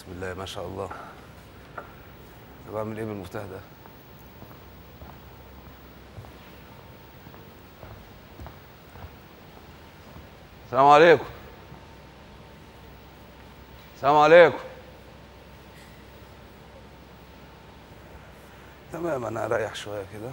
الله ما شاء الله طب اعمل ايه بالمفتاح ده السلام عليكم السلام عليكم تمام انا اريح شويه كده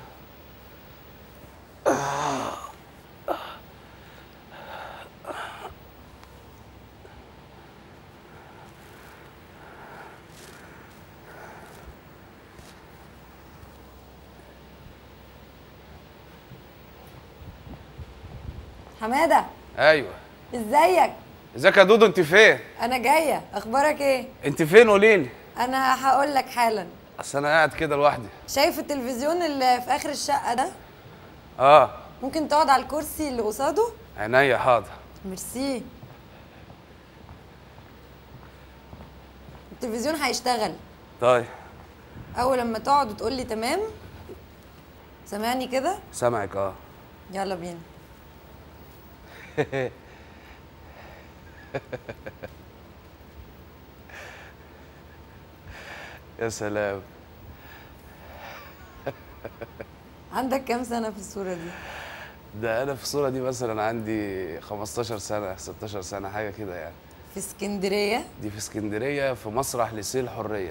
حماده ايوه ازيك ازيك يا دودو انت فين انا جايه اخبارك ايه انت فين قوليلي انا هقول لك حالا اصل انا قاعد كده لوحدي شايف التلفزيون اللي في اخر الشقه ده اه ممكن تقعد على الكرسي اللي قصاده عينيا حاضر ميرسي التلفزيون هيشتغل طيب اول لما تقعد وتقول لي تمام سامعني كده سامعك اه يلا بينا يا سلام عندك كام سنه في الصوره دي ده انا في الصوره دي مثلا عندي 15 سنه 16 سنه حاجه كده يعني في اسكندريه دي في اسكندريه في مسرح لسيه الحريه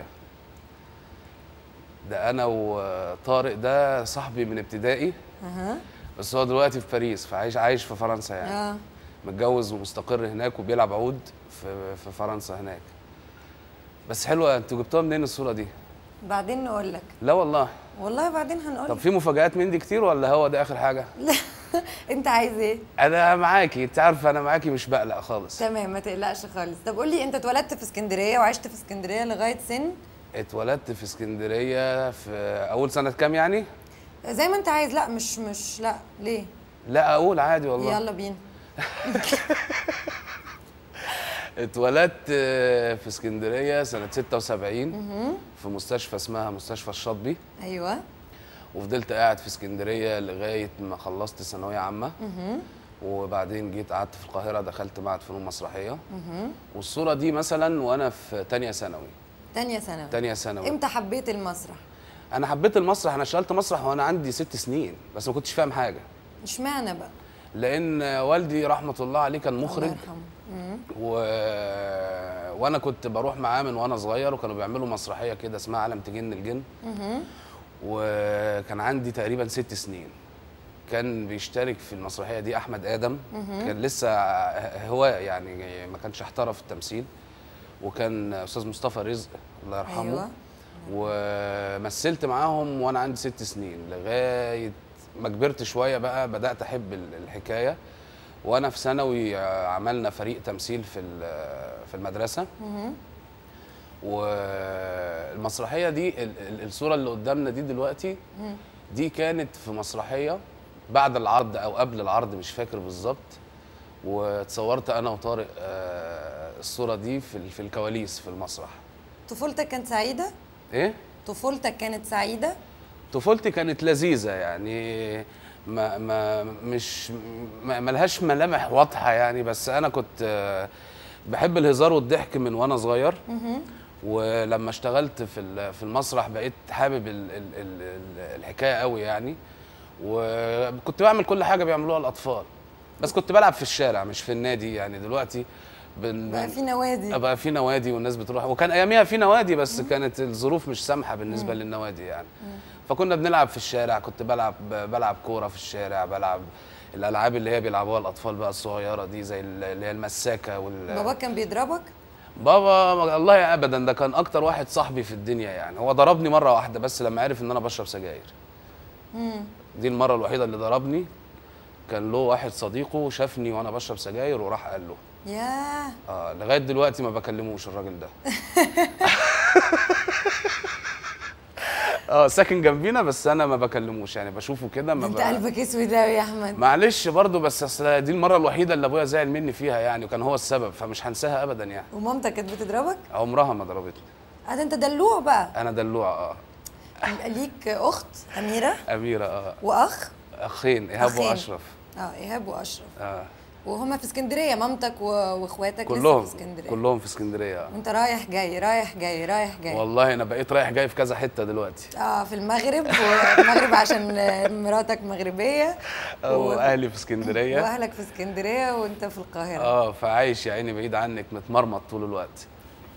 ده انا وطارق ده صاحبي من ابتدائي اها بس هو دلوقتي في باريس فعايش عايش في فرنسا يعني اه متجوز ومستقر هناك وبيلعب عود في في فرنسا هناك بس حلوه انتوا جبتوها منين الصوره دي بعدين نقول لك لا والله والله بعدين هنقول طب لك في مفاجآت من دي كتير ولا هو ده اخر حاجه لا انت عايز ايه انا معاكي انت عارفه انا معاكي مش بقلق خالص تمام ما تقلقش خالص طب قول لي انت اتولدت في اسكندريه وعشت في اسكندريه لغايه سن اتولدت في اسكندريه في اول سنه كام يعني زي ما انت عايز لا مش مش لا ليه لا اقول عادي والله يلا بينا اتولدت آه، في اسكندريه سنه 76 في مستشفى اسمها مستشفى الشاطبي ايوه وفضلت قاعد في اسكندريه لغايه ما خلصت ثانويه عامه وبعدين جيت قعدت في القاهره دخلت معهد فنون مسرحيه والصوره دي مثلا وانا في تانية ثانوي تانية ثانوي تانية ثانوي امتى حبيت المسرح انا حبيت المسرح انا اشتغلت مسرح وانا عندي ست سنين بس ما كنتش فاهم حاجه اشمعنى بقى لان والدي رحمه الله عليه كان الله مخرج يرحمه مم. و... وانا كنت بروح معاه من وانا صغير وكانوا بيعملوا مسرحيه كده اسمها عالم تجن الجن وكان عندي تقريبا ست سنين كان بيشترك في المسرحيه دي احمد ادم كان لسه هواة يعني ما كانش احترف التمثيل وكان استاذ مصطفى رزق الله يرحمه أيوة. ومثلت معاهم وانا عندي ست سنين لغايه ما كبرت شويه بقى بدات احب ال- الحكايه وانا في ثانوي آه، عملنا فريق تمثيل في ال- في المدرسه والمسرحيه دي ال- ال- الصوره اللي قدامنا دي دلوقتي دي كانت في مسرحيه بعد العرض او قبل العرض مش فاكر بالظبط واتصورت انا وطارق آه، الصوره دي في ال- في الكواليس في المسرح طفولتك كانت سعيده ايه طفولتك كانت سعيده طفولتي كانت لذيذه يعني ما ما مش ما ملهاش ملامح واضحه يعني بس انا كنت آه، بحب الهزار والضحك من وانا صغير ولما اشتغلت في ال- في المسرح بقيت حابب ال ال ال ال الحكايه قوي يعني وكنت بعمل كل حاجه بيعملوها الاطفال بس كنت بلعب في الشارع مش في النادي يعني دلوقتي بن بقى في نوادي بقى في نوادي والناس بتروح وكان اياميها في نوادي بس كانت الظروف مش سامحه بالنسبه للنوادي يعني فكنا بنلعب في الشارع كنت بلعب بلعب كوره في الشارع بلعب الالعاب اللي هي بيلعبوها الاطفال بقى الصغيره دي زي ال- اللي هي المساكه وال باباك كان بيضربك بابا الله ابدا ده كان اكتر واحد صاحبي في الدنيا يعني هو ضربني مره واحده بس لما عرف ان انا بشرب سجاير دي المره الوحيده اللي ضربني كان له واحد صديقه شافني وانا بشرب سجاير وراح قال له ياه اه لغايه دلوقتي ما بكلموش الراجل ده اه ساكن جنبينا بس انا ما بكلموش يعني بشوفه كده ما انت ب... قلبك اسود قوي يا احمد معلش برضه بس اصل دي المره الوحيده اللي ابويا زعل مني فيها يعني وكان هو السبب فمش هنساها ابدا يعني ومامتك كانت بتضربك عمرها ما ضربتني اه ده انت دلوع بقى انا دلوع اه ليك اخت اميره اميره اه واخ اخين ايهاب أخين. واشرف اه ايهاب واشرف اه وهما في اسكندريه مامتك و- واخواتك لسه كلهم في اسكندريه كلهم في اسكندريه آه. وانت رايح جاي رايح جاي رايح جاي والله انا بقيت رايح جاي في كذا حته دلوقتي اه في المغرب والمغرب عشان آه، مراتك مغربيه و- واهلي في اسكندريه واهلك في اسكندريه وانت في القاهره اه فعايش يا عيني بعيد عنك متمرمط طول الوقت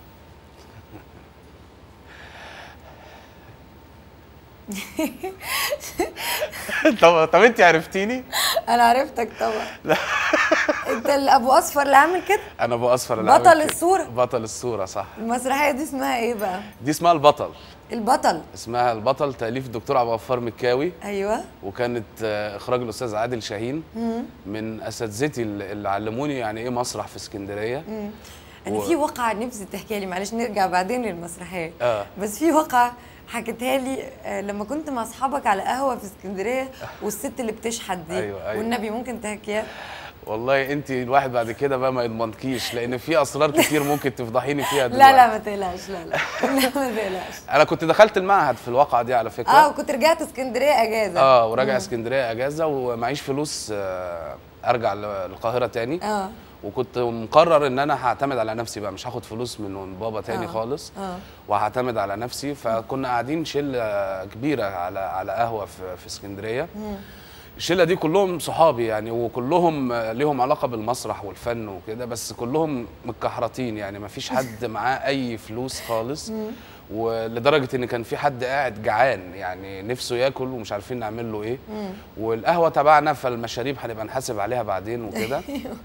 طب طب انت عرفتيني انا عرفتك طبعا انت اللي ابو اصفر اللي عامل كده انا ابو اصفر اللي بطل عامل كده. الصورة. بطل الصوره صح المسرحيه دي اسمها ايه بقى دي اسمها البطل البطل اسمها البطل تاليف الدكتور عبد الغفار مكاوي ايوه وكانت آه، اخراج الاستاذ عادل شاهين من اساتذتي اللي اللي علموني يعني ايه مسرح في اسكندريه انا و- في واقعه نفسي تحكيها لي معلش نرجع بعدين للمسرحيه آه. بس في واقعه حكيتها لي آه، لما كنت مع اصحابك على قهوه في اسكندريه والست اللي بتشحت دي أيوة، أيوة. والنبي ممكن تحكيها والله انت الواحد بعد كده بقى ما يضمنكيش لان في اسرار كتير ممكن تفضحيني فيها دلوقتي لا لا ما تقلقش لا لا لا ما تقلقش انا كنت دخلت المعهد في الواقعه دي على فكره اه وكنت رجعت اسكندريه اجازه اه وراجع اسكندريه اجازه ومعيش فلوس آه، ارجع ل- القاهره تاني اه وكنت مقرر ان انا هعتمد على نفسي بقى مش هاخد فلوس من بابا تاني آه. خالص اه وهعتمد على نفسي فكنا قاعدين شله كبيره على على قهوه في في اسكندريه الشله دي كلهم صحابي يعني وكلهم آه، ليهم علاقه بالمسرح والفن وكده بس كلهم متكحرطين يعني ما فيش حد معاه اي فلوس خالص ولدرجه ان كان في حد قاعد جعان يعني نفسه ياكل ومش عارفين نعمل له ايه والقهوه تبعنا فالمشاريب هنبقى نحاسب عليها بعدين وكده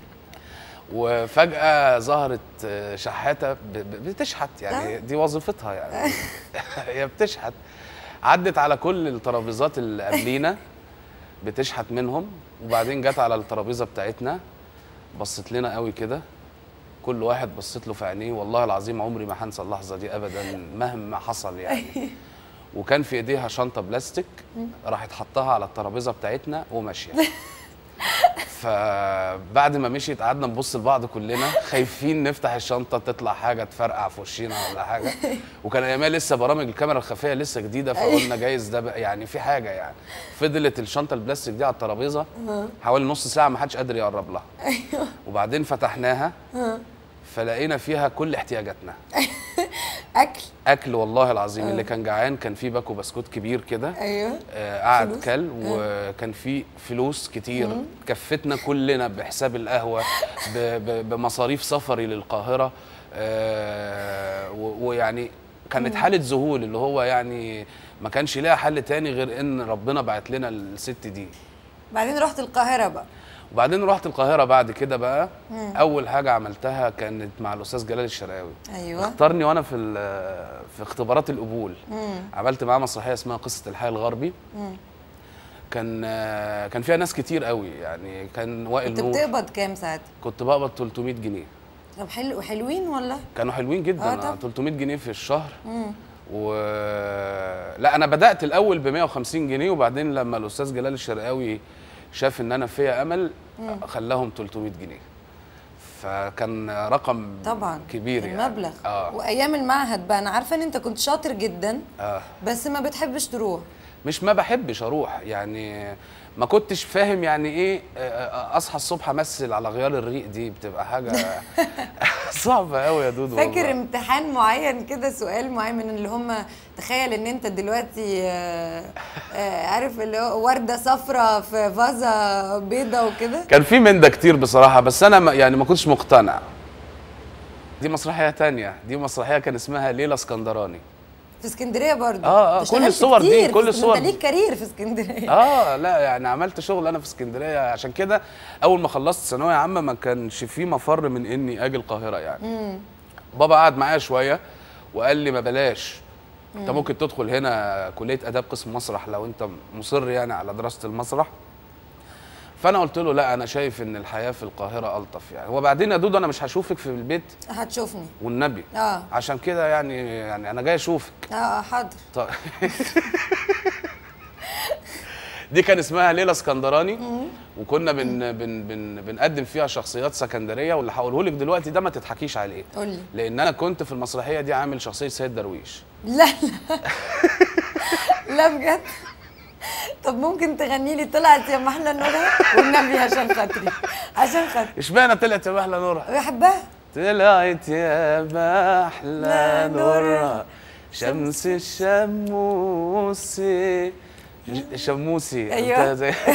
وفجأة ظهرت آه، شحاتة ب- ب- بتشحت يعني آه. دي وظيفتها يعني هي بتشحت عدت على كل الترابيزات اللي قبلينا بتشحت منهم وبعدين جت على الترابيزة بتاعتنا بصت لنا قوي كده كل واحد بصيت له في عينيه والله العظيم عمري ما هنسى اللحظة دي أبدا مهما حصل يعني وكان في ايديها شنطة بلاستيك راحت حطها على الترابيزة بتاعتنا وماشية فبعد ما مشيت قعدنا نبص لبعض كلنا خايفين نفتح الشنطه تطلع حاجه تفرقع في وشينا ولا حاجه وكان ايامها لسه برامج الكاميرا الخفيه لسه جديده فقلنا جايز ده بقى يعني في حاجه يعني فضلت الشنطه البلاستيك دي على الترابيزه حوالي نص ساعه ما حدش قادر يقرب لها وبعدين فتحناها فلقينا فيها كل احتياجاتنا اكل اكل والله العظيم اللي كان جعان كان في باكو بسكوت كبير كده ايوه آه، قعد فلوس؟ كل وكان في فلوس كتير كفتنا كلنا بحساب القهوه ب- ب- بمصاريف سفري للقاهره آه، و- ويعني كانت حاله ذهول اللي هو يعني ما كانش ليها حل تاني غير ان ربنا بعت لنا الست دي بعدين رحت القاهره بقى وبعدين رحت القاهره بعد كده بقى اول حاجه عملتها كانت مع الاستاذ جلال الشرقاوي ايوه اختارني وانا في ال- في اختبارات القبول عملت معاه مسرحيه اسمها قصه الحي الغربي كان آه، كان فيها ناس كتير قوي يعني كان وائل كنت نور بتقبض كام ساعتها كنت بقبض 300 جنيه طب حلو حلوين ولا كانوا حلوين جدا آه آه طبعا. 300 جنيه في الشهر و لا انا بدات الاول ب 150 جنيه وبعدين لما الاستاذ جلال الشرقاوي شاف ان انا فيا امل خلاهم 300 جنيه فكان رقم طبعا كبير يعني المبلغ اه وايام المعهد بقى انا عارفه ان انت كنت شاطر جدا اه بس ما بتحبش تروح مش ما بحبش اروح يعني ما كنتش فاهم يعني ايه آه، اصحى الصبح امثل على غيار الريق دي بتبقى حاجه صعبه قوي يا دودو فاكر والله. امتحان معين كده سؤال معين من اللي هم تخيل ان انت دلوقتي آه، آه، عارف اللي هو ورده صفراء في فازه بيضه وكده كان في من ده كتير بصراحه بس انا ما يعني ما كنتش مقتنع دي مسرحيه تانية دي مسرحيه كان اسمها ليله اسكندراني في اسكندريه برضو آه، آه، أنت كل اشتغلت الصور دي- كتير في كل اسكندرية. الصور انت دي. ليك كارير في اسكندريه اه لا يعني عملت شغل انا في اسكندريه عشان كده اول ما خلصت ثانويه عامه ما كانش في مفر من اني اجي القاهره يعني بابا قعد معايا شويه وقال لي ما بلاش انت ممكن تدخل هنا كليه اداب قسم مسرح لو انت مصر يعني على دراسه المسرح فانا قلت له لا انا شايف ان الحياه في القاهره الطف يعني وبعدين يا دودو انا مش هشوفك في البيت هتشوفني والنبي اه عشان كده يعني يعني انا جاي اشوفك اه آه، حاضر طيب دي كان اسمها ليله اسكندراني وكنا بن بن بن بنقدم فيها شخصيات سكندريه واللي هقوله لك دلوقتي ده ما تضحكيش عليه قول لي لان انا كنت في المسرحيه دي عامل شخصيه سيد درويش لا لا لا بجد طب ممكن تغني لي طلعت يا محلى نورها والنبي عشان خاطري عشان خاطري اشمعنى طلعت يا محلى نورها بحبها طلعت يا محلى لا نورها نورها. شمس الشموسي شموسي أيوة. أنت زي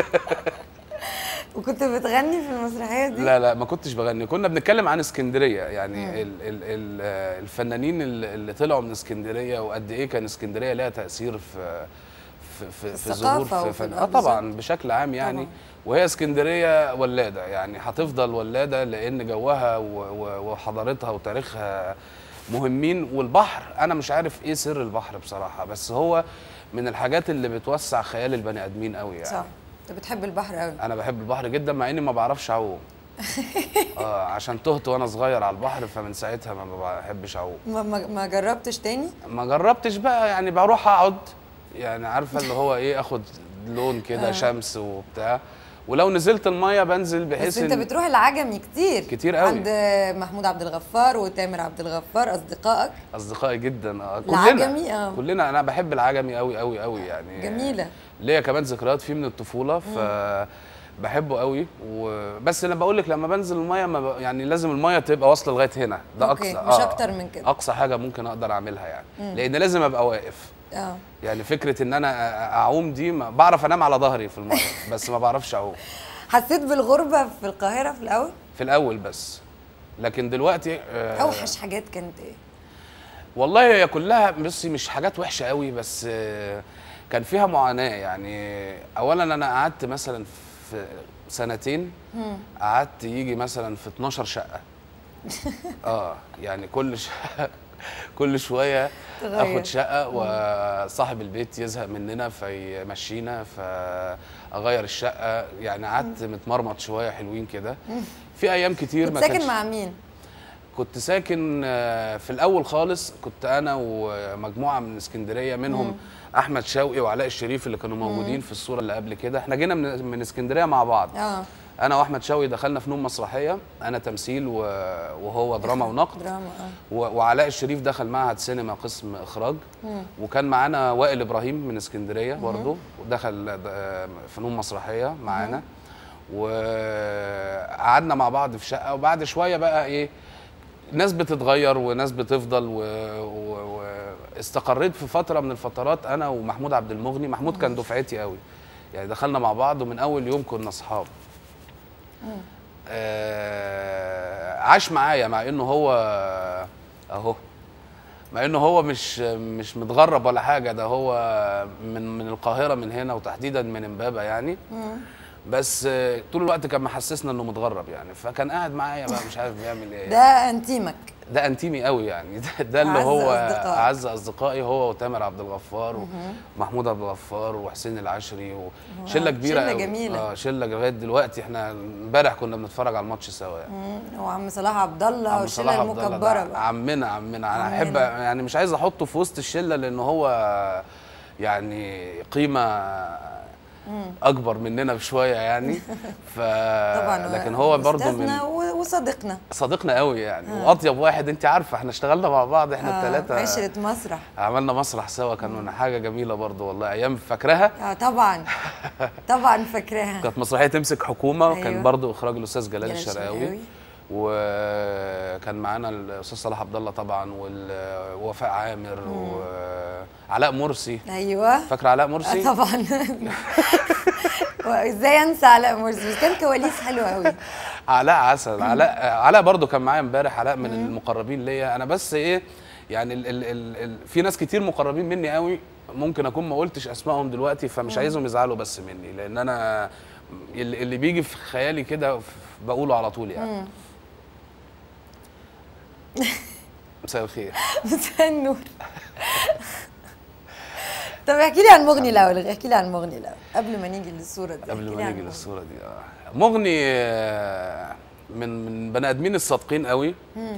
وكنت بتغني في المسرحيه دي لا لا ما كنتش بغني كنا بنتكلم عن اسكندريه يعني ال ال ال الفنانين اللي اللي طلعوا من اسكندريه وقد ايه كان اسكندريه لها تاثير في في في, في ظهور الثقافة في وفي فن... ال- اه طبعا بشكل عام يعني طبعاً. وهي اسكندريه ولاده يعني هتفضل ولاده لان جوها و- و- وحضارتها وتاريخها مهمين والبحر انا مش عارف ايه سر البحر بصراحه بس هو من الحاجات اللي بتوسع خيال البني ادمين قوي يعني صح انت بتحب البحر قوي انا بحب البحر جدا مع اني ما بعرفش اعوم اه عشان تهت وانا صغير على البحر فمن ساعتها ما بحبش اعوم ما, ما, ما جربتش تاني ما جربتش بقى يعني بروح اقعد يعني عارفه اللي هو ايه اخد لون كده آه. شمس وبتاع ولو نزلت الميه بنزل بحيث بس انت إن- بتروح العجمي كتير كتير قوي. عند محمود عبد الغفار وتامر عبد الغفار اصدقائك اصدقائي جدا اه العجمي، كلنا آه. كلنا انا بحب العجمي قوي قوي قوي يعني جميله ليا كمان ذكريات فيه من الطفوله ف بحبه قوي وبس انا بقول لك لما بنزل الميه ما ب... يعني لازم الميه تبقى واصله لغايه هنا ده أوكي، اقصى مش أكتر من كده. اقصى حاجه ممكن اقدر اعملها يعني لان لازم ابقى واقف اه يعني فكره ان انا أ- اعوم دي ما بعرف انام على ظهري في الميه بس ما بعرفش اعوم حسيت بالغربه في القاهره في الاول في الاول بس لكن دلوقتي آه، اوحش حاجات كانت ايه والله هي كلها بصي مش حاجات وحشه قوي بس آه، كان فيها معاناه يعني اولا انا قعدت مثلا في سنتين قعدت يجي مثلا في 12 شقه اه يعني كل ش... كل شويه تغير. اخد شقه وصاحب البيت يزهق مننا فيمشينا فاغير الشقه يعني قعدت متمرمط شويه حلوين كده في ايام كتير كنت ما ساكن كانش مع مين كنت ساكن آه، في الاول خالص كنت انا ومجموعه من اسكندريه منهم احمد شوقي وعلاء الشريف اللي كانوا موجودين في الصوره اللي قبل كده احنا جينا من من اسكندريه مع بعض اه انا واحمد شوقي دخلنا فنون مسرحيه انا تمثيل و- وهو دراما ونقد دراما اه و- وعلاء الشريف دخل معهد سينما قسم اخراج وكان معانا وائل ابراهيم من اسكندريه برضه ودخل آه، فنون مسرحيه معانا وقعدنا مع بعض في شقه وبعد شويه بقى ايه ناس بتتغير وناس بتفضل و... و... واستقريت في فتره من الفترات انا ومحمود عبد المغني محمود كان دفعتي قوي يعني دخلنا مع بعض ومن اول يوم كنا اصحاب آه عاش معايا مع انه هو اهو مع انه هو مش مش متغرب ولا حاجه ده هو من من القاهره من هنا وتحديدا من امبابه يعني بس آه، طول الوقت كان محسسنا انه متغرب يعني فكان قاعد معايا بقى مش عارف بيعمل ايه ده انتيمك ده انتيمي قوي يعني ده, ده اللي أعز هو أصدقائك. اعز اصدقائي هو وتامر عبد الغفار ومحمود عبد الغفار وحسين العشري وشله كبيره شلة قوي. جميلة. اه شله لغايه دلوقتي احنا امبارح كنا بنتفرج على الماتش سوا يعني مم، وعم صلاح عبد الله عم صلاح والشله عبد الله المكبره ده بقى عمنا عمنا انا عمنا. احب يعني مش عايز احطه في وسط الشله لان هو يعني قيمه اكبر مننا بشويه يعني ف طبعا لكن هو برضه من أستاذنا و- وصديقنا صديقنا قوي يعني واطيب واحد انت عارفه احنا اشتغلنا مع بعض احنا آه، الثلاثه عشره مسرح عملنا مسرح سوا كان من حاجه جميله برضه والله ايام فاكراها اه طبعا طبعا فاكراها كانت مسرحيه تمسك حكومه وكان أيوة. برضه اخراج الاستاذ جلال جلال الشرقاوي الشرقاوي. وكان معانا الاستاذ صلاح عبد الله طبعا ووفاء عامر وعلاء مرسي ايوه فاكره علاء آه مرسي طبعا ازاي انسى علاء مرسي بس كان كواليس حلوه قوي علاء عسل علاء علاء برضو كان معايا امبارح علاء من المقربين ليا انا بس ايه يعني ال ال ال ال في ناس كتير مقربين مني قوي ممكن اكون ما قلتش اسمائهم دلوقتي فمش عايزهم يزعلوا بس مني لان انا اللي اللي بيجي في خيالي كده ف- بقوله على طول يعني مساء الخير مساء النور طب احكي لي عن مغني الاول احكي لي عن مغني الاول قبل ما نيجي للصوره دي قبل احكي ما لي عن نيجي مغني. للصوره دي اه مغني آه، من من بني ادمين الصادقين قوي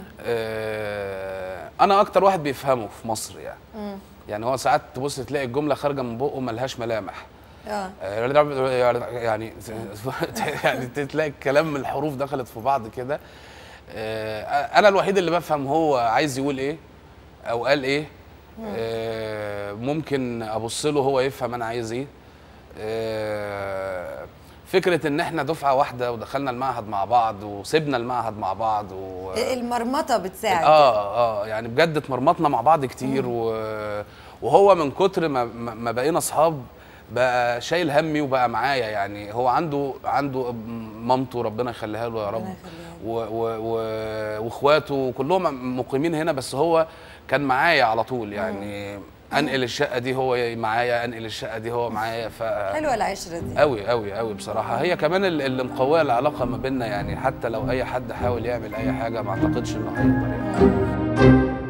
آه، انا اكتر واحد بيفهمه في مصر يعني يعني هو ساعات تبص تلاقي الجمله خارجه من بقه ملهاش ملامح اه يعني يعني تلاقي الكلام من الحروف دخلت في بعض كده آه، انا الوحيد اللي بفهم هو عايز يقول ايه او قال ايه آه، ممكن ابص له هو يفهم انا عايز ايه آه، فكره ان احنا دفعه واحده ودخلنا المعهد مع بعض وسيبنا المعهد مع بعض و... المرمطه بتساعد اه اه يعني بجد اتمرمطنا مع بعض كتير و... وهو من كتر ما ما ما بقينا اصحاب بقى شايل همي وبقى معايا يعني هو عنده عنده مامته ربنا يخليها له يا رب ربنا يخليها له. و- و- و- واخواته كلهم مقيمين هنا بس هو كان معايا على طول يعني انقل الشقه دي هو معايا انقل الشقه دي هو معايا ف حلوه العشره دي قوي قوي قوي بصراحه هي كمان ال- اللي مقويه العلاقه ما بيننا يعني حتى لو اي حد حاول يعمل اي حاجه ما اعتقدش انه هيقدر يعني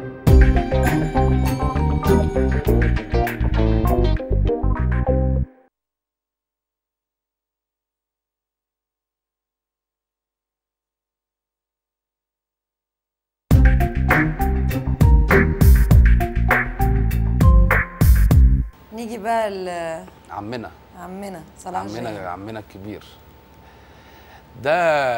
نيجي بقى ل- عمنا عمنا صلاح عمنا جاهين. عمنا الكبير ده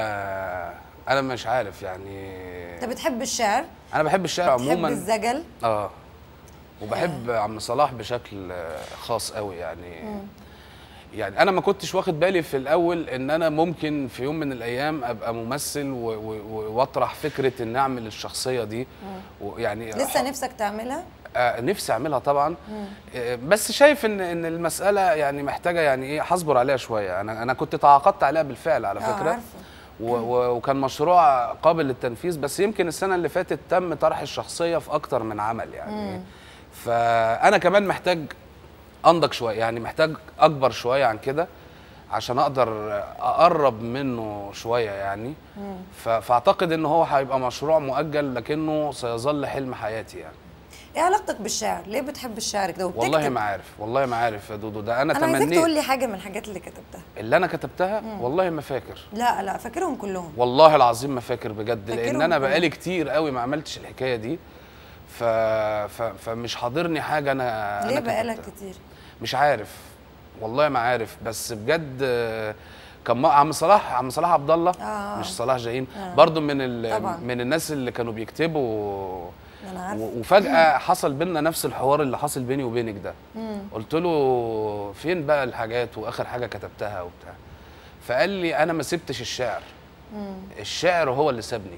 انا مش عارف يعني انت بتحب الشعر انا بحب الشعر بتحب عموما الزجل اه وبحب عم صلاح بشكل آه، خاص قوي يعني يعني انا ما كنتش واخد بالي في الاول ان انا ممكن في يوم من الايام ابقى ممثل و- و- و- واطرح فكره ان اعمل الشخصيه دي ويعني لسه نفسك تعملها آه، نفسي اعملها طبعا آه، بس شايف ان ان المساله يعني محتاجه يعني ايه هصبر عليها شويه انا انا كنت تعاقدت عليها بالفعل على اه فكره عارفه و و وكان مشروع قابل للتنفيذ بس يمكن السنه اللي فاتت تم طرح الشخصيه في اكتر من عمل يعني فانا كمان محتاج انضج شويه يعني محتاج اكبر شويه عن كده عشان اقدر اقرب منه شويه يعني ف- فاعتقد ان هو هيبقى مشروع مؤجل لكنه سيظل حلم حياتي يعني ايه علاقتك بالشعر ليه بتحب الشعر كده وبتكتب والله ما عارف والله ما عارف يا دودو ده انا انا عايزاك تمنيت تقول لي حاجه من الحاجات اللي كتبتها اللي انا كتبتها والله ما فاكر لا لا فاكرهم كلهم والله العظيم ما فاكر بجد لان فاكرهم انا كلهم. بقالي كتير قوي ما عملتش الحكايه دي ف... ف... فمش حاضرني حاجه انا ليه أنا بقالك كتبتها. كتير مش عارف والله ما عارف بس بجد آه، كان ما- عم صلاح عم صلاح عبد الله آه. مش صلاح جاهين آه. برضو من ال... طبعاً. من الناس اللي كانوا بيكتبوا انا عارفه و- وفجأة حصل بينا نفس الحوار اللي حاصل بيني وبينك ده قلت له فين بقى الحاجات واخر حاجة كتبتها وبتاع فقال لي انا ما سبتش الشعر الشعر هو اللي سابني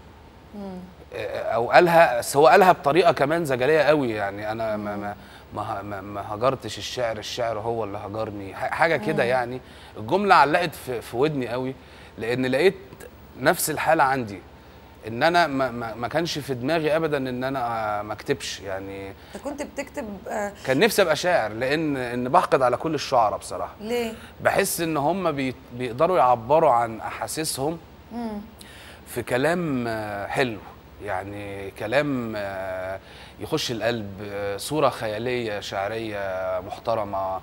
آه، او قالها بس هو قالها بطريقه كمان زجليه قوي يعني انا ما ما ما, ما, ما هجرتش الشعر الشعر هو اللي هجرني ح- حاجه كده يعني الجمله علقت في, في ودني قوي لان لقيت نفس الحاله عندي ان انا ما, ما, ما كانش في دماغي ابدا ان انا آه، ما اكتبش يعني انت كنت بتكتب آه كان نفسي ابقى شاعر لان ان بحقد على كل الشعراء بصراحه ليه بحس ان هم بي بيقدروا يعبروا عن احاسيسهم في كلام آه، حلو يعني كلام آه، يخش القلب آه، صورة خيالية شعرية محترمة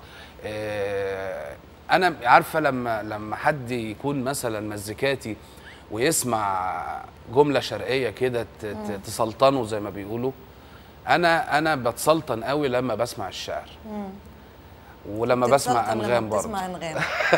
آه، أنا عارفة لما لما حد يكون مثلا مزيكاتي ويسمع جملة شرقية كده ت- ت- تسلطنه زي ما بيقولوا أنا أنا بتسلطن قوي لما بسمع الشعر ولما بسمع بتتسلطن لما أنغام برضه بتسمع انغام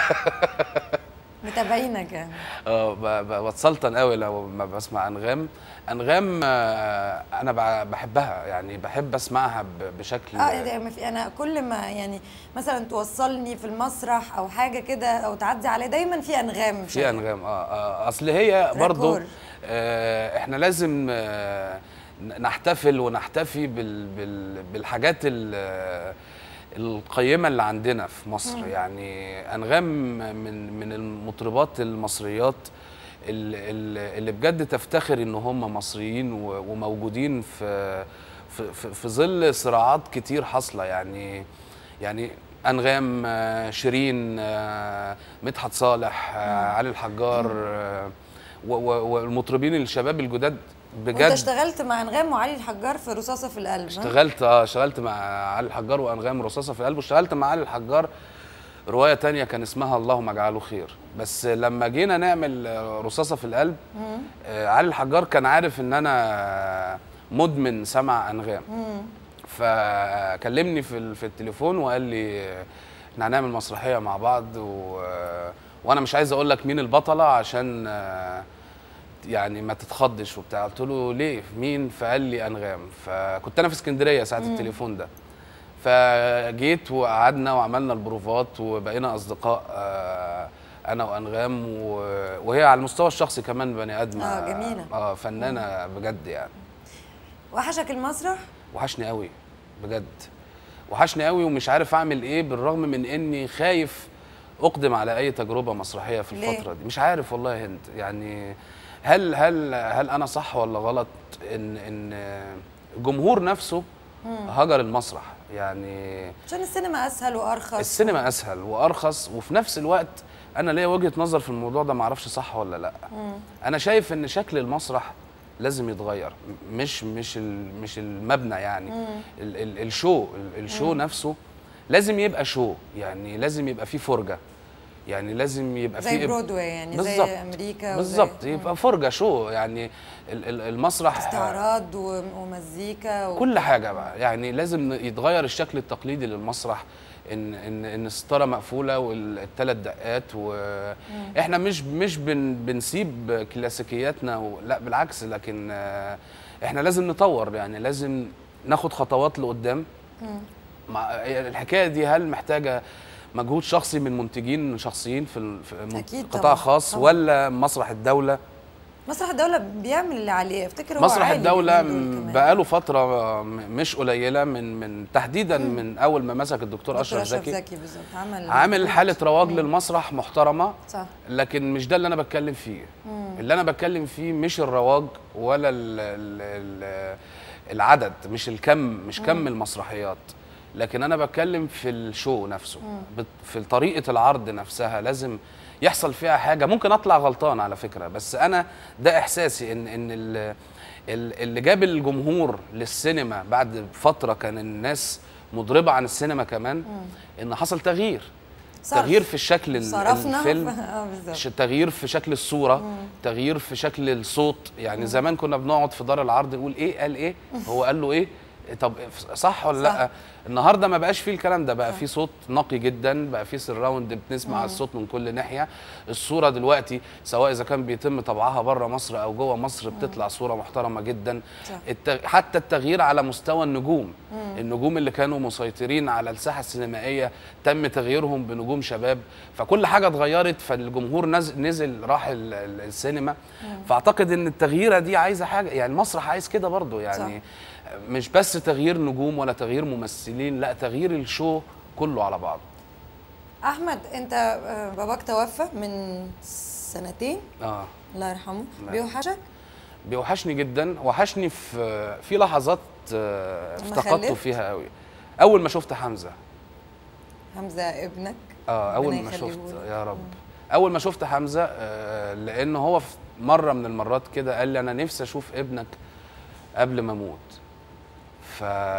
متابعينك يعني اه ب- ب- بتسلطن قوي لو ما بسمع انغام انغام آه، انا ب- بحبها يعني بحب اسمعها ب- بشكل اه ده ما في انا كل ما يعني مثلا توصلني في المسرح او حاجه كده او تعدي عليه دايما في انغام في شغالة. انغام اه, آه اصل هي برضو راكور. آه احنا لازم آه ن- نحتفل ونحتفي بال بال بالحاجات ال- القيمة اللي عندنا في مصر يعني أنغام من من المطربات المصريات ال- ال- اللي بجد تفتخر إن هم مصريين و- وموجودين في في في- في ظل صراعات كتير حاصلة يعني يعني أنغام آه، شيرين آه، مدحت صالح آه، علي الحجار آه، و- و- والمطربين الشباب الجداد وانت بجد اشتغلت مع انغام وعلي الحجار في رصاصه في القلب ها؟ اشتغلت اه اشتغلت مع علي الحجار وانغام رصاصه في القلب واشتغلت مع علي الحجار روايه تانية كان اسمها اللهم اجعله خير بس لما جينا نعمل آه، رصاصه في القلب آه علي الحجار كان عارف ان انا مدمن سمع انغام فكلمني في ال- في التليفون وقال لي آه، احنا هنعمل مسرحيه مع بعض و... آه، وانا مش عايز اقول لك مين البطله عشان آه، يعني ما تتخضش وبتاع قلت له ليه مين فقال لي انغام فكنت انا في اسكندريه ساعه التليفون ده فجيت وقعدنا وعملنا البروفات وبقينا اصدقاء آه، انا وانغام و- وهي على المستوى الشخصي كمان بني ادمه آه، جميلة. اه فنانه بجد يعني وحشك المسرح وحشني قوي بجد وحشني قوي ومش عارف اعمل ايه بالرغم من اني خايف اقدم على اي تجربه مسرحيه في ليه؟ الفتره دي مش عارف والله يا هند يعني هل هل هل انا صح ولا غلط ان ان الجمهور نفسه هجر المسرح يعني عشان السينما اسهل وارخص السينما اسهل وارخص وفي نفس الوقت انا ليا وجهه نظر في الموضوع ده معرفش صح ولا لا انا شايف ان شكل المسرح لازم يتغير م- مش مش ال- مش المبنى يعني ال ال الشو ال- الشو نفسه لازم يبقى شو يعني لازم يبقى فيه فرجه يعني لازم يبقى زي فيه برودواي يعني بالظبط. زي امريكا وزي- بالظبط يبقى فرجه شو يعني ال- ال- المسرح استعراض و- ومزيكا و... كل حاجه بقى يعني لازم يتغير الشكل التقليدي للمسرح ان ان ان الستاره مقفوله والثلاث دقات واحنا مش مش بن بنسيب كلاسيكياتنا و... لا بالعكس لكن آه، احنا لازم نطور يعني لازم ناخد خطوات لقدام مع الحكايه دي هل محتاجه مجهود شخصي من منتجين شخصيين في ال- في أكيد قطاع طبعاً، خاص طبعاً. ولا مسرح الدوله مسرح الدولة بيعمل اللي عليه افتكر هو مسرح عالي الدولة اليومين دول كمان. بقاله فترة م- مش قليلة من من تحديدا من أول ما مسك الدكتور دكتور أشرف اشرف زكي زكي بالظبط عمل عامل حالة رواج للمسرح محترمة صح لكن مش ده اللي أنا بتكلم فيه اللي أنا بتكلم فيه مش الرواج ولا ال ال ال العدد مش الكم مش كم المسرحيات لكن أنا بتكلم في الشو نفسه بت- في طريقة العرض نفسها لازم يحصل فيها حاجة ممكن أطلع غلطان على فكرة بس أنا ده إحساسي إن إن ال- ال- اللي جاب الجمهور للسينما بعد فترة كان الناس مضربة عن السينما كمان إن حصل تغيير صرف. تغيير في الشكل ال- صرفنا الفيلم اه بالظبط ش- تغيير في شكل الصورة تغيير في شكل الصوت يعني زمان كنا بنقعد في دار العرض نقول ايه قال ايه هو قال له ايه طب صح ولا صح. لا النهارده ما بقاش فيه الكلام ده بقى فيه صوت نقي جدا بقى فيه سراوند بنسمع الصوت من كل ناحيه الصوره دلوقتي سواء اذا كان بيتم طبعها بره مصر او جوه مصر بتطلع صوره محترمه جدا صح. الت... حتى التغيير على مستوى النجوم النجوم اللي كانوا مسيطرين على الساحه السينمائيه تم تغييرهم بنجوم شباب فكل حاجه اتغيرت فالجمهور نزل, نزل راح ال- ال- السينما فاعتقد ان التغييره دي عايزه حاجه يعني المسرح عايز كده برضو يعني مش بس تغيير نجوم ولا تغيير ممثلين لا تغيير الشو كله على بعضه احمد انت آه، باباك توفى من سنتين اه الله يرحمه الله. بيوحشك بيوحشني جدا وحشني في في لحظات آه، لما افتقدته خلفت؟ فيها قوي اول ما شفت حمزه حمزه ابنك اه اول ربنا ما يخليه شفت لك. يا رب اول ما شفت حمزه آه لان هو في مره من المرات كده قال لي انا نفسي اشوف ابنك قبل ما اموت ف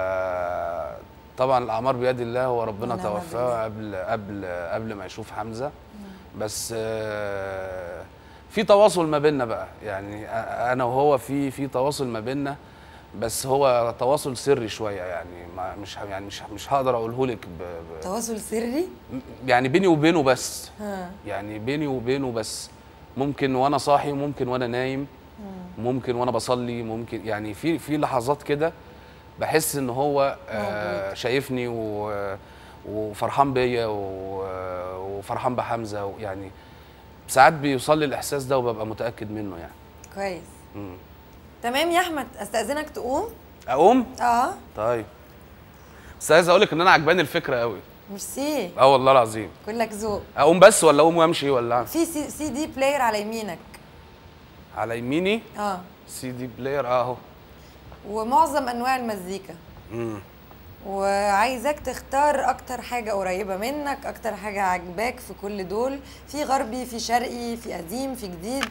طبعا الاعمار بيد الله هو ربنا ونعم بالله. توفاه قبل قبل قبل ما يشوف حمزه بس آه في تواصل ما بيننا بقى يعني آه، انا وهو في في تواصل ما بيننا بس هو تواصل سري شويه يعني ما مش ه- يعني مش مش هقدر اقوله لك ب... ب... تواصل سري يعني بيني وبينه بس ها يعني بيني وبينه بس ممكن وانا صاحي ممكن وانا نايم ممكن وانا بصلي ممكن يعني في في لحظات كده بحس ان هو آه موجود. شايفني و- وفرحان بيا و- وفرحان بحمزه يعني ساعات بيوصل لي الاحساس ده وببقى متاكد منه يعني كويس مم. تمام يا احمد استاذنك تقوم اقوم اه طيب بس عايز اقول لك ان انا عجباني الفكره قوي ميرسي اه والله العظيم كلك ذوق اقوم بس ولا اقوم وامشي ولا في سي, سي دي بلاير على يمينك على يميني اه سي دي بلاير اهو ومعظم انواع المزيكا مم. وعايزاك تختار اكتر حاجه قريبه منك اكتر حاجه عجباك في كل دول في غربي في شرقي في قديم في جديد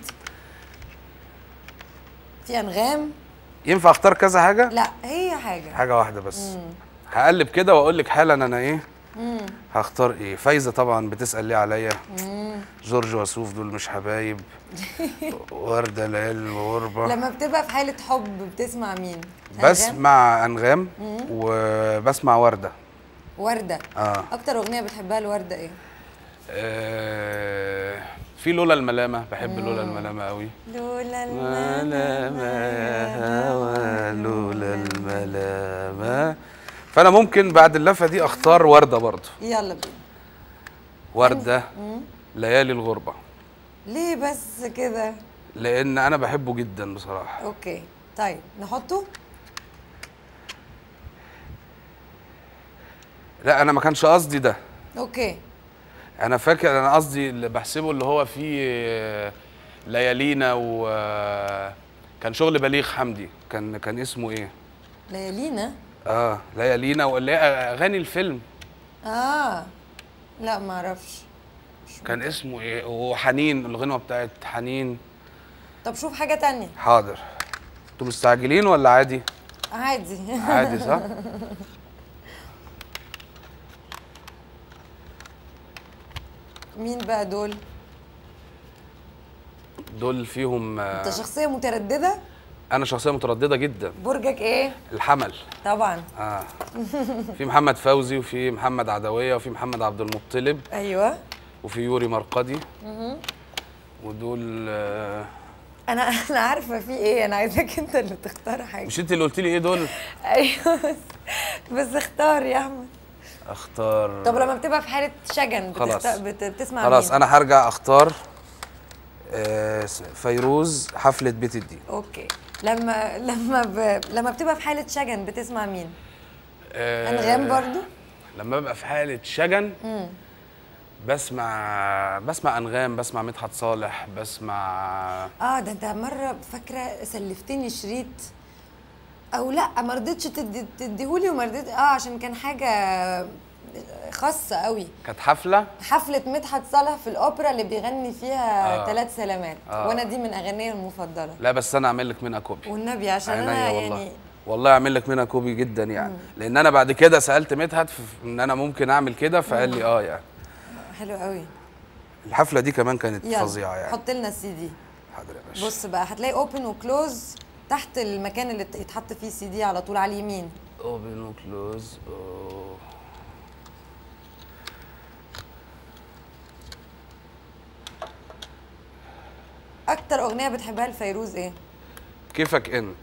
في انغام ينفع اختار كذا حاجه لا هي حاجه حاجه واحده بس هقلب كده واقول لك حالا انا ايه هختار ايه فايزه طبعا بتسال ليه عليا جورج وسوف دول مش حبايب ورده العلم وغربه لما بتبقى في حاله حب بتسمع مين أنغام؟ بسمع انغام وبسمع ورده ورده اه اكتر اغنيه بتحبها لورده ايه آه، في لولا الملامه بحب لولا الملامه قوي لولا ملامة يا هوى لولا الملامة فانا ممكن بعد اللفه دي اختار ورده برضه يلا بينا ورده ليالي الغربه ليه بس كده لان انا بحبه جدا بصراحه اوكي طيب نحطه لا انا ما كانش قصدي ده اوكي انا فاكر انا قصدي اللي بحسبه اللي هو فيه آه، ليالينا و آه، كان شغل بليغ حمدي كان كان اسمه ايه ليالينا اه ليالينا واللي هي اغاني الفيلم اه لا ما اعرفش كان اسمه ايه وحنين الغنوه بتاعت حنين طب شوف حاجه تانية حاضر انتوا مستعجلين ولا عادي عادي عادي صح مين بقى دول دول فيهم انت آه، شخصيه متردده انا شخصيه متردده جدا برجك ايه الحمل طبعا اه في محمد فوزي وفي محمد عدويه وفي محمد عبد المطلب ايوه وفي يوري مرقدي ودول آه، انا انا عارفه في ايه انا عايزاك انت اللي تختار حاجه مش انت اللي قلت لي ايه دول ايوه بس, بس اختار يا احمد اختار طب لما بتبقى في حاله شجن خلاص. بتخت... بت... بتسمع خلاص مين؟ انا هرجع اختار آه، فيروز حفله بيت الدين اوكي لما لما ب... لما بتبقى في حاله شجن بتسمع مين آه، انغام برضو لما ببقى في حاله شجن بسمع بسمع انغام بسمع مدحت صالح بسمع اه ده انت مره فاكره سلفتني شريط او لا ما رضيتش تدي تديهولي وما رضيت اه عشان كان حاجه خاصه قوي كانت حفله حفله مدحت صالح في الاوبرا اللي بيغني فيها آه. ثلاث سلامات آه. وانا دي من اغانيه المفضله لا بس انا اعمل لك منها كوبي والنبي عشان انا عينيا والله يعني والله اعمل لك منها كوبي جدا يعني لان انا بعد كده سالت مدحت في- ان انا ممكن اعمل كده فقال لي اه يعني حلو قوي الحفله دي كمان كانت يلا فظيعه يعني حط لنا السي دي حاضر يا باشا بص بقى هتلاقي اوبن وكلوز تحت المكان اللي يتحط فيه السي دي على طول على اليمين اوبن وكلوز أوه. اكتر اغنيه بتحبها لفيروز ايه كيفك انت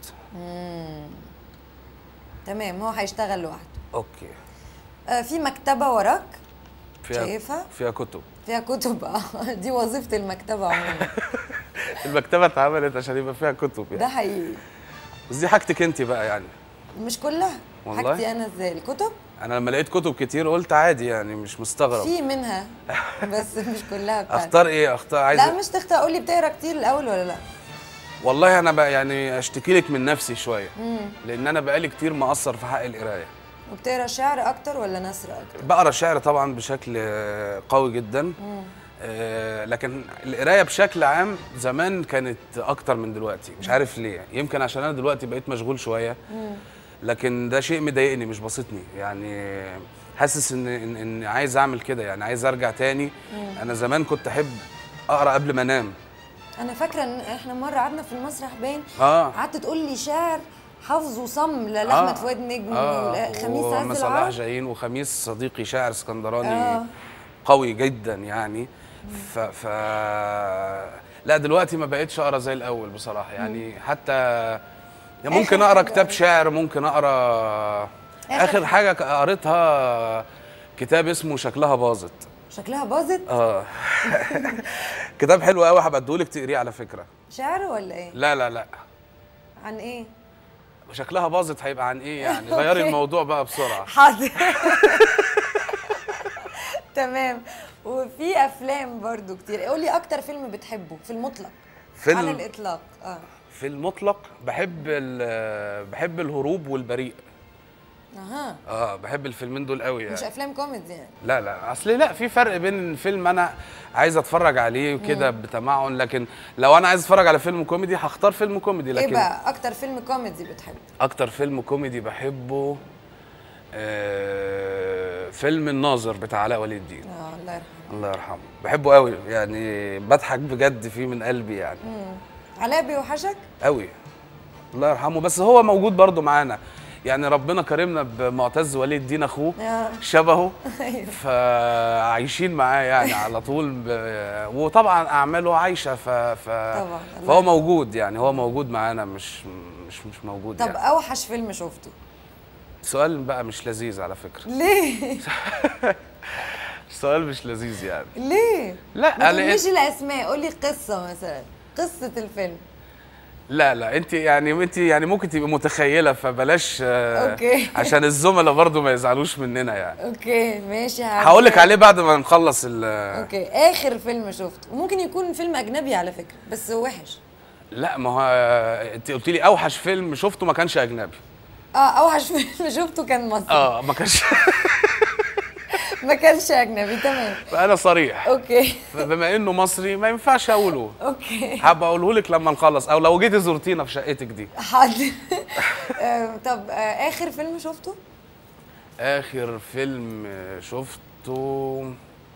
تمام هو هيشتغل لوحده اوكي آه في مكتبه وراك فيها شايفها؟ فيها كتب فيها كتب اه دي وظيفه المكتبه عموما المكتبه اتعملت عشان يبقى فيها كتب ده يعني حقيقي بس دي حاجتك انت بقى يعني مش كلها والله؟ حاجتي انا ازاي الكتب انا لما لقيت كتب كتير قلت عادي يعني مش مستغرب في منها بس مش كلها بتاعتي اختار ايه اختار عايز لا مش تختار قولي بتقرا كتير الاول ولا لا والله انا بقى يعني اشتكي لك من نفسي شويه لان انا بقالي كتير مقصر في حق القرايه وبتقرا شعر اكتر ولا نثر اكتر بقرا الشعر طبعا بشكل آه، قوي جدا آه، لكن القرايه بشكل عام زمان كانت اكتر من دلوقتي مش عارف ليه يمكن عشان انا دلوقتي بقيت مشغول شويه لكن ده شيء مضايقني مش بسطني يعني حاسس ان ان, إن عايز اعمل كده يعني عايز ارجع تاني انا زمان كنت احب اقرا قبل ما انام انا فاكره ان احنا مره قعدنا في المسرح باين اه قعدت تقول لي شعر حافظه صم لاحمد فؤاد نجم آه خميس وأم عز صلاح العرب جايين وخميس صديقي شاعر اسكندراني آه. قوي جدا يعني ف, ف لا دلوقتي ما بقتش اقرا زي الاول بصراحه يعني حتى يعني ممكن آخر اقرا حاجة كتاب قريتها. شعر ممكن اقرا آخر اخر حاجه قريتها كتاب اسمه شكلها باظت شكلها باظت اه كتاب حلو قوي هبقى اديهولك تقريه على فكره شعر ولا ايه لا لا لا عن ايه شكلها باظت هيبقى عن ايه يعني غيري أوكي. الموضوع بقى بسرعه حاضر تمام وفي افلام برضو كتير قولي اكتر فيلم بتحبه في المطلق فيلم- على الاطلاق اه في المطلق بحب ال- بحب الهروب والبريء اها اه بحب الفيلمين دول قوي مش يعني افلام كوميدي يعني لا لا اصل لا في فرق بين فيلم انا عايز اتفرج عليه وكده بتمعن لكن لو انا عايز اتفرج على فيلم كوميدي هختار فيلم كوميدي ايه لكن بقى اكتر فيلم كوميدي بتحبه اكتر فيلم كوميدي بحبه آه فيلم الناظر بتاع علاء ولي الدين اه الله يرحمه الله يرحمه بحبه قوي يعني بضحك بجد فيه من قلبي يعني علاء بيوحشك قوي الله يرحمه بس هو موجود برضو معانا يعني ربنا كرمنا بمعتز ولي الدين اخوه آه. شبهه أيوة. فعايشين معاه يعني على طول ب... وطبعا اعماله عايشه ف... ف... طبعاً، الله فهو موجود يعني هو موجود معانا مش مش مش موجود طب يعني. اوحش فيلم شفته سؤال بقى مش لذيذ على فكره ليه سؤال مش لذيذ يعني ليه لا ما لأن- تقوليش الاسماء قولي قصه مثلا قصه الفيلم لا لا انت يعني انت يعني ممكن تبقي متخيله فبلاش آه، أوكي. عشان الزملاء برضو ما يزعلوش مننا يعني اوكي ماشي هقول لك عليه بعد ما نخلص ال اوكي اخر فيلم شفته وممكن يكون فيلم اجنبي على فكره بس وحش لا ما هو انت قلت لي اوحش فيلم شفته ما كانش اجنبي اه اوحش فيلم شفته كان مصري اه ما كانش ما كانش اجنبي تمام انا صريح اوكي بما انه مصري ما ينفعش اقوله اوكي هبقى اقوله لك لما نخلص او لو جيتي زرتينا في شقتك دي حاضر آه، طب آه، اخر فيلم شفته اخر فيلم شفته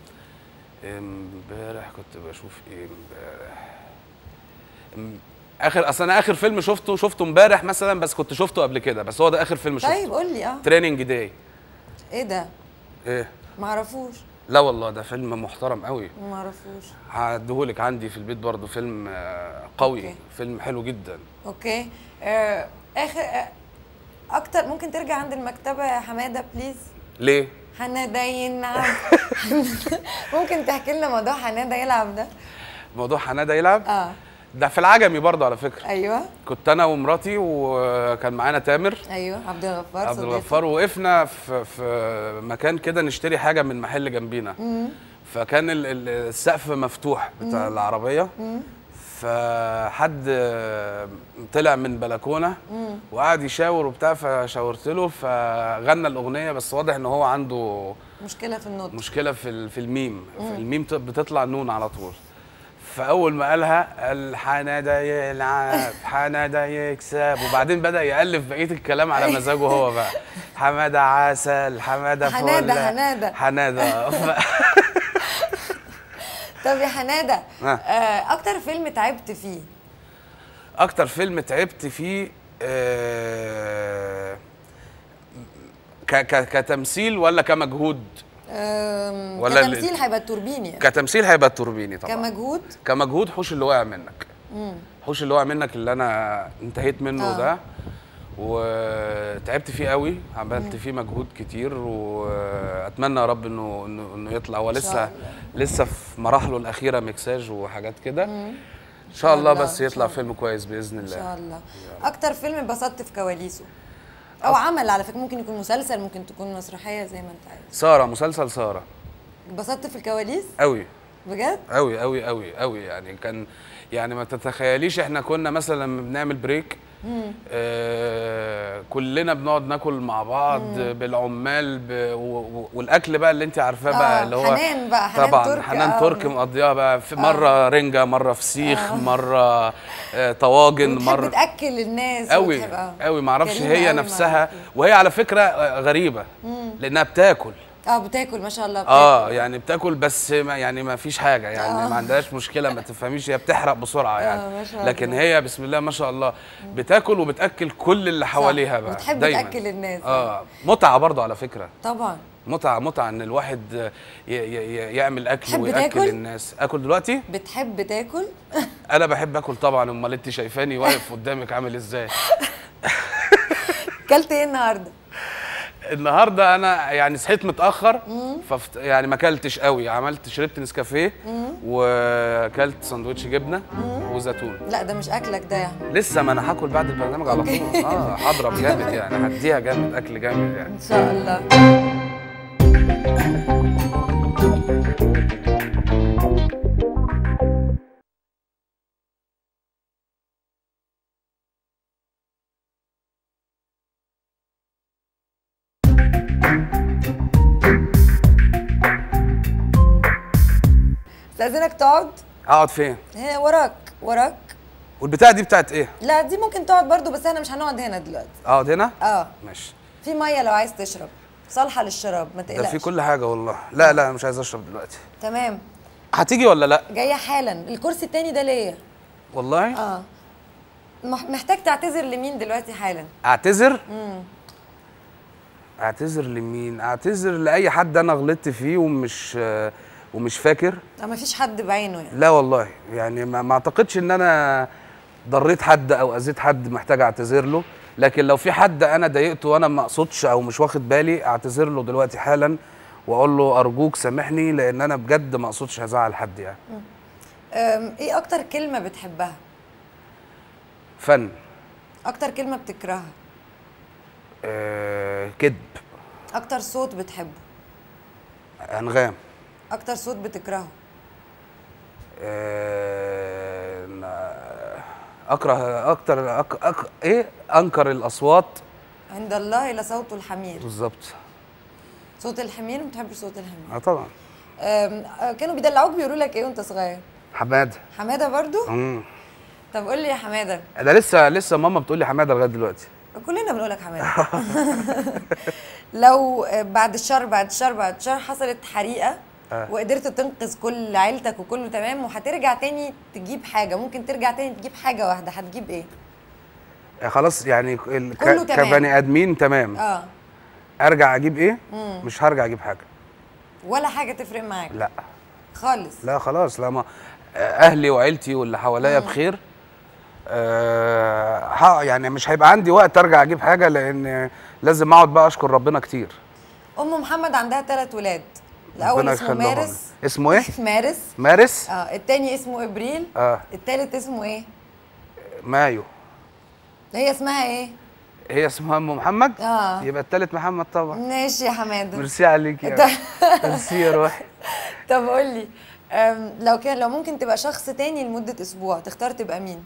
امبارح كنت بشوف ايه امبارح ام- اخر اصل انا اخر فيلم شفته شفته امبارح مثلا بس كنت شفته قبل كده بس هو ده اخر فيلم شفته طيب قول لي اه تريننج داي ايه ده ايه معرفوش لا والله ده فيلم محترم قوي معرفوش هديهولك عندي في البيت برضو فيلم آه، قوي أوكي. فيلم حلو جدا اوكي آه، اخر آه، اكتر ممكن ترجع عند المكتبه يا حماده بليز ليه حنادة يلعب ممكن تحكي لنا موضوع حنادة يلعب ده موضوع حنادة يلعب اه ده في العجمي برضو على فكره ايوه كنت انا ومراتي وكان معانا تامر ايوه عبد الغفار عبد صديقي. الغفار وقفنا في في مكان كده نشتري حاجه من محل جنبينا فكان ال- ال- السقف مفتوح بتاع العربيه فحد طلع من بلكونه وقعد يشاور وبتاع فشاورت له فغنى الاغنيه بس واضح ان هو عنده مشكله في النطق مشكله في ال- في الميم في الميم ت- بتطلع نون على طول فاول ما قالها قال حنادى يلعب حنادى يكسب وبعدين بدا يالف بقيه الكلام على مزاجه هو بقى حماده عسل حماده حنادة، فل حنادة. حناده ف... طب يا حنادة آه. آه، اكتر فيلم تعبت فيه اكتر فيلم تعبت فيه آه... ك... ك... كتمثيل ولا كمجهود آم، ولا ال- كتمثيل هيبقى التوربيني يعني. كتمثيل هيبقى التوربيني طبعا كمجهود كمجهود حوش اللي وقع منك حوش اللي وقع منك اللي انا انتهيت منه آه. ده وتعبت فيه قوي عملت فيه مجهود كتير واتمنى يا رب انه انه, إنه يطلع هو شاء لسه الله. لسه في مراحله الاخيره مكساج وحاجات كده ان شاء شاء الله الله، بس إن يطلع شاء فيلم كويس باذن ان الله شاء الله اكتر فيلم اتبسطت في كواليسه او عمل على فكره ممكن يكون مسلسل ممكن تكون مسرحيه زي ما انت عايز ساره مسلسل ساره اتبسطت في الكواليس قوي بجد قوي قوي قوي قوي يعني كان يعني ما تتخيليش احنا كنا مثلا لما بنعمل بريك آه كلنا بنقعد ناكل مع بعض بالعمال ب و و والاكل بقى اللي انت عارفاه بقى آه، اللي هو حنان بقى، حنان طبعا ترك، حنان آه. ترك مقضيها بقى في مره رنجه مره فسيخ مره آه طواجن بتحب مره تاكل الناس قوي وتحب- آه. قوي ما اعرفش كريمة هي قوي نفسها معاكي. وهي على فكره آه، غريبه لانها بتاكل اه بتاكل ما شاء الله بتاكل. اه يعني بتاكل بس ما يعني ما فيش حاجه يعني آه. ما عندهاش مشكله ما تفهميش هي بتحرق بسرعه يعني ما شاء لكن الله. هي بسم الله ما شاء الله بتاكل وبتاكل كل اللي حواليها بقى وتحب دايما تاكل الناس اه متعه برضه على فكره طبعا متعه متعه ان الواحد ي ي ي يعمل اكل تحب وياكل تاكل؟ الناس اكل دلوقتي بتحب تاكل انا بحب اكل طبعا امال انت شايفاني واقف قدامك عامل ازاي اكلت ايه النهارده النهارده انا يعني صحيت متاخر ففت يعني ما اكلتش قوي عملت شربت نسكافيه واكلت سندوتش جبنه وزيتون لا ده مش اكلك ده يعني لسه ما انا هاكل بعد البرنامج على أوكي. طول اه هضرب جامد يعني هديها جامد اكل جامد يعني ان شاء الله استاذنك تقعد اقعد فين هي وراك وراك والبتاعه دي بتاعت ايه لا دي ممكن تقعد برضو بس احنا مش هنقعد هنا دلوقتي اقعد هنا اه ماشي في ميه لو عايز تشرب صالحه للشراب ما ده تقلقش في كل حاجه والله لا لا مش عايز اشرب دلوقتي تمام هتيجي ولا لا جايه حالا الكرسي التاني ده ليا والله اه مح- محتاج تعتذر لمين دلوقتي حالا اعتذر اعتذر لمين اعتذر لاي حد انا غلطت فيه ومش آه، ومش فاكر اه مفيش حد بعينه يعني لا والله يعني ما, ما اعتقدش ان انا ضريت حد او اذيت حد محتاج اعتذر له لكن لو في حد انا ضايقته وانا ما اقصدش او مش واخد بالي اعتذر له دلوقتي حالا واقول له ارجوك سامحني لان انا بجد ما اقصدش هزعل حد يعني أم، ايه اكتر كلمه بتحبها فن اكتر كلمه بتكرهها آه كذب اكتر صوت بتحبه انغام اكتر صوت بتكرهه آه ن- اكره اكتر أك أك ايه انكر الاصوات عند الله لصوت الحمير بالظبط صوت الحمير ما بتحبش صوت الحمير اه طبعا أم، أه، كانوا بيدلعوك بيقولوا لك ايه وانت صغير حماده حماده برضو امم طب قول لي يا حماده ده لسه لسه ماما بتقول لي حماده لغايه دلوقتي كلنا بنقول لك حماده لو آه، بعد الشر بعد الشر بعد الشر حصلت حريقه آه. وقدرت تنقذ كل عيلتك وكله تمام وهترجع تاني تجيب حاجه ممكن ترجع تاني تجيب حاجه واحده هتجيب ايه آه، خلاص يعني ال- ك- كله تمام. كبني ادمين تمام اه ارجع اجيب ايه مش هرجع اجيب حاجه ولا حاجه تفرق معاك لا خالص لا خلاص لا ما اهلي وعيلتي واللي حواليا بخير أه ها- يعني مش هيبقى عندي وقت ارجع اجيب حاجه لان لازم اقعد بقى اشكر ربنا كتير ام محمد عندها ثلاث ولاد الاول ربنا اسمه يخليهم مارس لنا. اسمه ايه مارس مارس اه التاني اسمه ابريل اه التالت اسمه ايه مايو هي اسمها ايه هي اسمها ام محمد اه يبقى التالت محمد طبعا ماشي يا حماده ميرسي عليك يا ده- ميرسي يا روحي طب قول لي أم، لو كان لو ممكن تبقى شخص تاني لمدة أسبوع تختار تبقى مين؟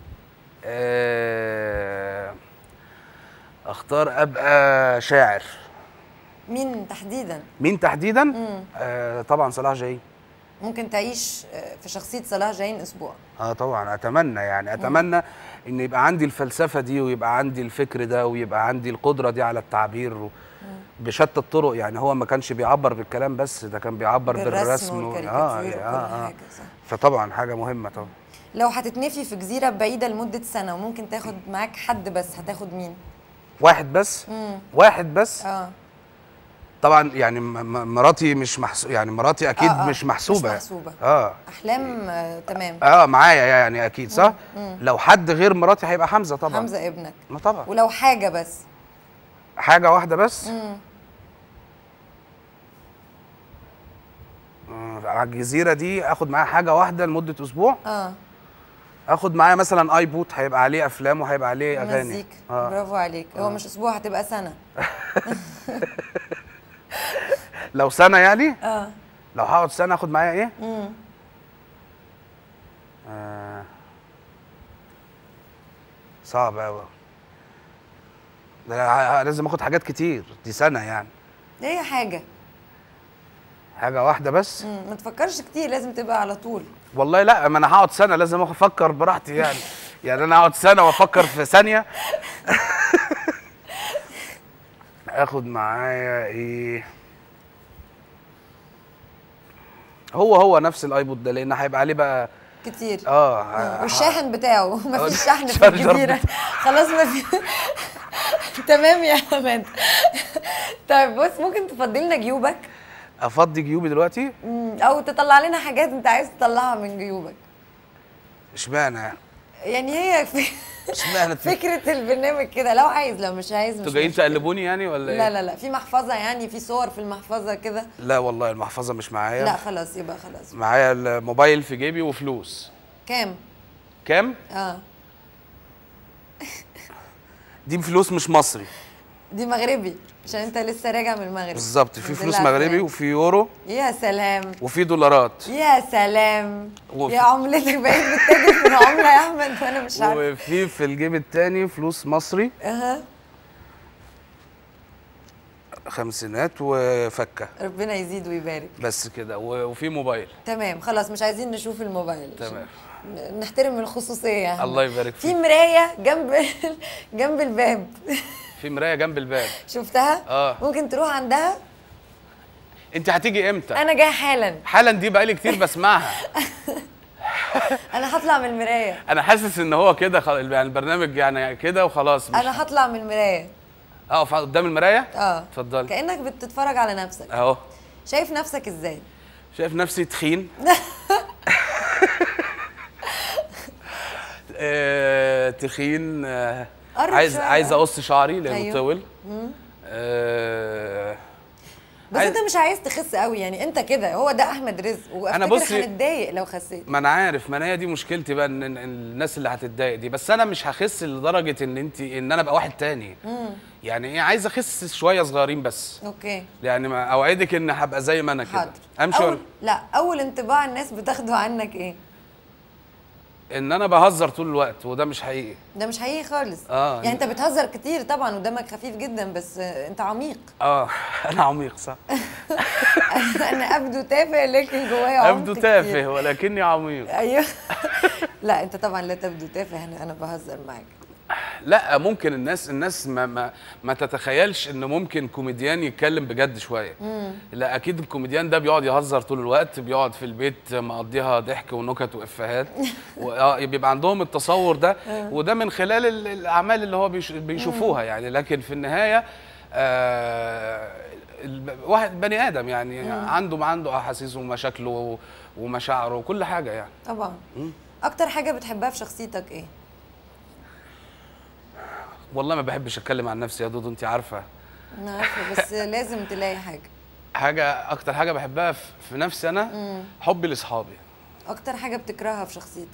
آه، اختار ابقى شاعر مين تحديدا؟ مين تحديدا آه طبعا صلاح جاي ممكن تعيش آه، في شخصية صلاح جايين أسبوع اه طبعا اتمنى يعني اتمنى ان يبقى عندي الفلسفه دي ويبقى عندي الفكر ده ويبقى عندي القدره دي على التعبير و- بشتى الطرق يعني هو ما كانش بيعبر بالكلام بس ده كان بيعبر بالرسم, بالرسم و- والكاريكاتير وكل آه حاجة صح فطبعا حاجه مهمه طبعا لو هتتنفي في جزيرة بعيدة لمدة سنة وممكن تاخد معاك حد بس هتاخد مين؟ واحد بس مم. واحد بس اه طبعا يعني م- م- مراتي مش محسوبه يعني مراتي اكيد آه، آه، مش محسوبه مش محسوبة. اه أحلام آه، تمام اه معايا يعني اكيد صح لو حد غير مراتي هيبقى حمزه طبعا حمزة ابنك ما طبعا ولو حاجة بس حاجه واحده بس مم. آه، على الجزيره دي اخد معايا حاجه واحده لمده اسبوع اه اخد معايا مثلا ايبوت هيبقى عليه افلام وهيبقى عليه اغاني مزيكا اه برافو عليك هو مش أسبوع هتبقى سنة لو سنه يعني اه لو هقعد سنه اخد معايا ايه مم. آه. صعب قوي ده ع- لازم اخد حاجات كتير دي سنه يعني هي حاجة حاجه واحده بس مم. ما تفكرش كتير لازم تبقى على طول والله لا ما انا هقعد سنه لازم افكر براحتي يعني يعني انا اقعد سنه وافكر في ثانيه اخد معايا ايه هو هو نفس الايبود ده لان هيبقى عليه بقى كتير اه آه، والشاحن بتاعه ما آه، فيش شحن في الشارجر الجزيره خلاص ما في تمام يا حماد طيب بص ممكن تفضي لنا جيوبك افضي جيوبي دلوقتي مم، او تطلع لنا حاجات انت عايز تطلعها من جيوبك اشمعنى يعني يعني هي في اشمعنى انتوا فكره البرنامج كده لو عايز لو مش عايز مش انتوا جايين مشكلة. تقلبوني يعني ولا ايه لا لا لا في محفظه يعني في صور في المحفظه كده لا والله المحفظه مش معايا لا خلاص يبقى خلاص معايا الموبايل في جيبي وفلوس كام كام اه دي فلوس مش مصري دي مغربي عشان انت لسه راجع من المغرب بالظبط في الحمد فلوس لله على مغربي السلامة. وفي يورو يا سلام وفي دولارات يا سلام وفي- يا عملتك بقيت بتتاجر في العمله يا احمد وانا مش عارفه وفي في الجيب التاني فلوس مصري اها خمسينات وفكه ربنا يزيد ويبارك بس كده و- وفي موبايل تمام خلاص مش عايزين نشوف الموبايل تمام. عشان نحترم الخصوصيه يا أحمد. الله يبارك في فيك مرايه جنب جنب الباب في مرايه جنب الباب شفتها آه. ممكن تروح عندها انت هتيجي امتى انا جايه حالا حالا دي بقالي كتير بسمعها انا هطلع من المرايه انا حاسس ان هو كده خل... يعني البرنامج يعني كده وخلاص مش انا هطلع من المرايه اقف قدام المرايه اه اتفضلي كانك بتتفرج على نفسك اهو شايف نفسك ازاي شايف نفسي تخين آه، تخين آه، قرب عايز شوية. عايز اقص شعري لانه أيوه. طول آه بس عايز- انت مش عايز تخس قوي يعني انت كده هو ده احمد رزق وافتكر أنا بصي- هنتضايق لو خسيت ما انا عارف ما انا هي دي مشكلتي بقى ان إن الناس اللي هتتضايق دي بس انا مش هخس لدرجه ان انت ان انا ابقى واحد تاني يعني ايه عايز اخس شويه صغيرين بس اوكي يعني ما اوعدك ان هبقى زي ما انا كده حاضر امشي أول... ولا- لا اول انطباع الناس بتاخده عنك ايه ان انا بهزر طول الوقت وده مش حقيقي ده مش حقيقي خالص آه. يعني انت بتهزر كتير طبعا ودمك خفيف جدا بس آه، انت عميق اه انا عميق صح انا ابدو تافه لكن جوايا عمق ابدو كتير. تافه ولكني عميق ايوه لا انت طبعا لا تبدو تافه انا انا بهزر معاك لا ممكن الناس الناس ما ما, ما تتخيلش ان ممكن كوميديان يتكلم بجد شويه لا اكيد الكوميديان ده بيقعد يهزر طول الوقت بيقعد في البيت مقضيها ضحك ونكت وافيهات و- بيبقى عندهم التصور ده وده من خلال ال- الاعمال اللي هو بيش- بيشوفوها يعني لكن في النهايه آه الب- واحد بني ادم يعني عنده ما عنده احاسيسه ومشاكله ومشاعره وكل حاجه يعني طبعا اكتر حاجه بتحبها في شخصيتك ايه والله ما بحبش اتكلم عن نفسي يا دودو انت عارفه انا عارفه بس لازم تلاقي حاجه حاجه اكتر حاجه بحبها في في نفسي انا حبي لاصحابي اكتر حاجه بتكرهها في شخصيتك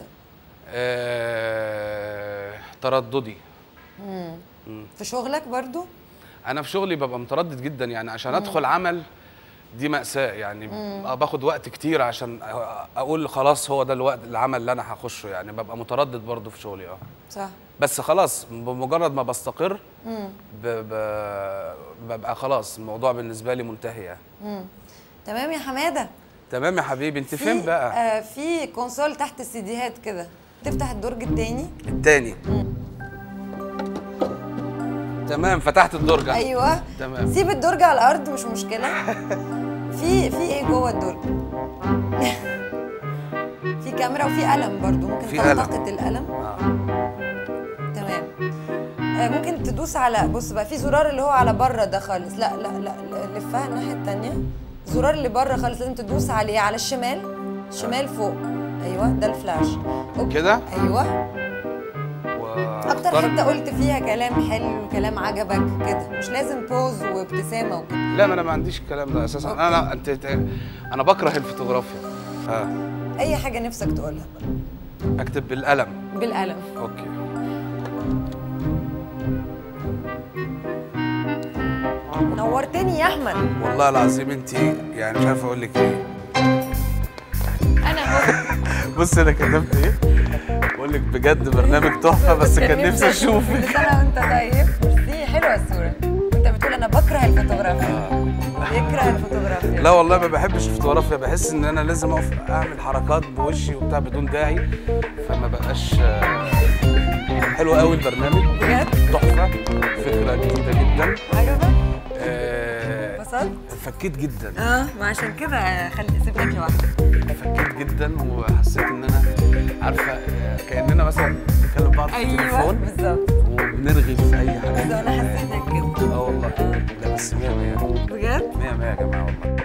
آه، ترددي في شغلك برضو انا في شغلي ببقى متردد جدا يعني عشان ادخل عمل دي مأساة يعني باخد وقت كتير عشان أ- اقول خلاص هو ده الوقت العمل اللي انا هخشه يعني ببقى متردد برضو في شغلي اه صح بس خلاص بمجرد ما بستقر ب... ب... ببقى خلاص الموضوع بالنسبة لي منتهي يعني تمام يا حماده تمام يا حبيبي انت فين بقى؟ آه في كونسول تحت السيديهات كده تفتح الدرج التاني التاني تمام فتحت الدرج أنا. ايوه تمام. سيب الدرج على الارض مش مشكله في في ايه جوه الدرج في كاميرا وفي قلم برضو ممكن في قلم. تلتقط القلم آه. تمام آه ممكن تدوس على بص بقى في زرار اللي هو على بره ده خالص لا لا لا لا، لفها الناحيه التانية الزرار اللي بره خالص لازم تدوس عليه على الشمال شمال فوق ايوه ده الفلاش أوكي. كده؟ ايوه اكتر واختار- حته قلت فيها كلام حلو وكلام عجبك كده مش لازم بوز وابتسامه وكده لا ما انا ما عنديش الكلام ده اساسا انا انت أنت- انا بكره الفوتوغرافيا اه اي حاجه نفسك تقولها اكتب بالقلم بالقلم اوكي نورتني يا احمد والله العظيم انت يعني مش عارف اقول لك ايه انا اهو بص انا كتبت ايه بقول لك بجد برنامج تحفه بس كان نفسي اشوفك كل سنه وانت طيب ميرسي حلوه الصوره انت بتقول انا بكره الفوتوغرافيا يكره الفوتوغرافيا لا والله ما بحبش الفوتوغرافيا بحس ان انا لازم اقف اعمل حركات بوشي وبتاع بدون داعي فما بقاش آه، حلو قوي البرنامج بجد تحفه فكره جديده جدا عجبك آه، انبسطت فكيت جدا اه ما عشان كده خلي سيبك لوحدك فكيت جدا وحسيت ان انا عارفه آه، كاننا مثلا بنتكلم بعض في ايوه التليفون بالظبط وبنرغي في اي حاجه بالظبط انا حسيتك كده اه والله لا بس 100 100 بجد 100 100 يا جماعه والله